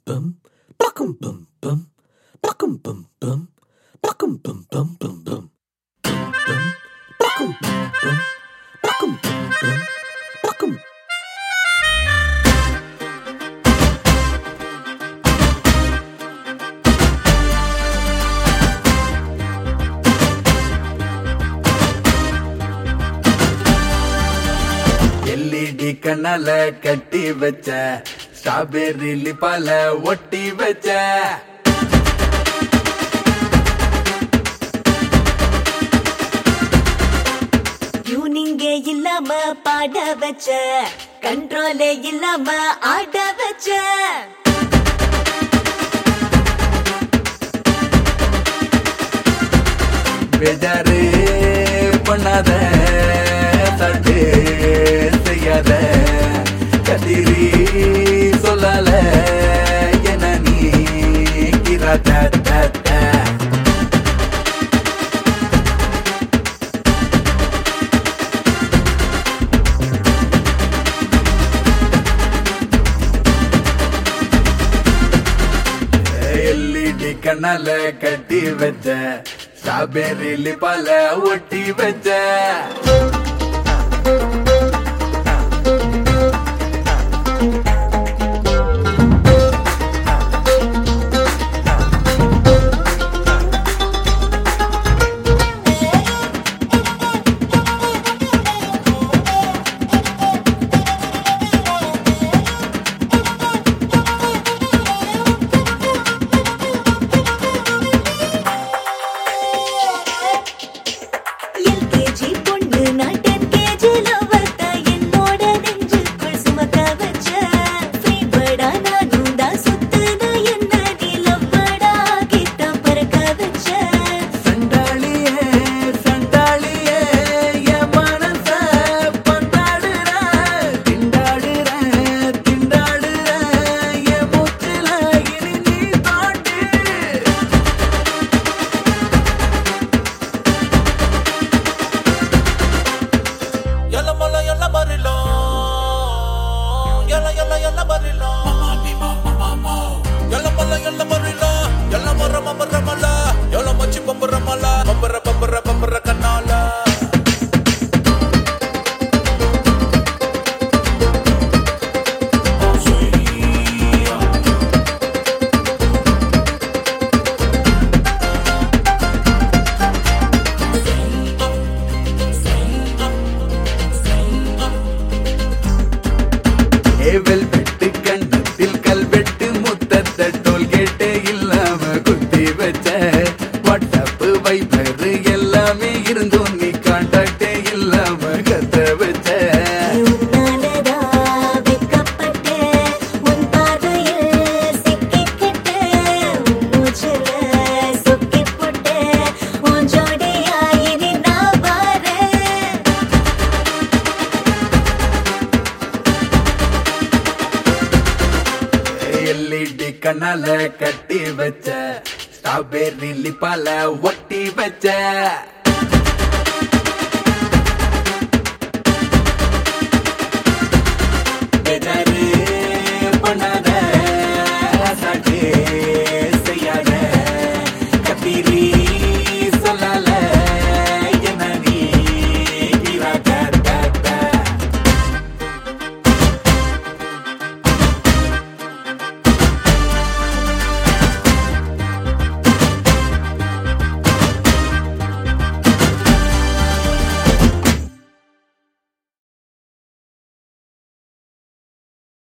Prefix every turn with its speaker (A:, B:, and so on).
A: bum, buckum bum bum, buckum bum bum, buckum bum bum bum bum, bum, buckum bum bum, buckum bum bum, buckum.
B: LED கண்ணால கட்டி வச்ச strawberry லிப்பால ஒட்டி வச்ச
C: டியூனிங்கே இல்லாம பாட வச்ச கண்ட்ரோலே இல்லாம ஆட வச்ச
B: பேஜாரு பண்ணாத தட்டு செய்யாத கதிரி சொல்லால என நீ கிராத்த எல்இடி கண்ணால கட்டி வச்ச ஸ்ட்ராபெர்ரி லிப்பால ஒட்டி வச்ச
C: எல்கேஜி பொண்ணு நான் டென் கேஜில வந்த என்னோட நெஞ்சுக்குள் சுமக்க வச்ச ஃப்ரீ பேர்டா நானும் தான் சுத்துன என்ன நீ லவ்வடா கிட்ட பறக்க வச்ச
B: சண்டாளியே சண்டாளியே என் மனச பந்தாடுற திண்டாடுற திண்டாடுற என் மூச்சுல இனி நீ தாண்டு
D: Yalla mala yalla barilo Yalla yalla yalla barilo Yalla mala yalla barilo Yalla marra marra mala Yalla machi bambara mala Bambara bambara bambara kanala
B: ஏவல் வெட்டு கண்ணத்தில் கல்வெட்டு முத்தத்த டோல்கேட்டு இல்லாம குத்தி வச்ச வாட்ஸ்அப் வைபர் எல்லாமே இருந்தும் நீ கான்டாக்டே இல்லாம கத்த வச்ச
C: உன்னாலதா வெட்கப்பட்டு உன் பார்வையில் சிக்கிக்கிட்டு உன் மூச்சுல சொக்கிப் போட்டு உன் ஜோடியா இனி நான் வாரேன்
B: எல்இடி கண்ணால கட்டி வச்ச ஸ்ட்ராபெர்ரி லிப்பால ஒட்டி வச்ச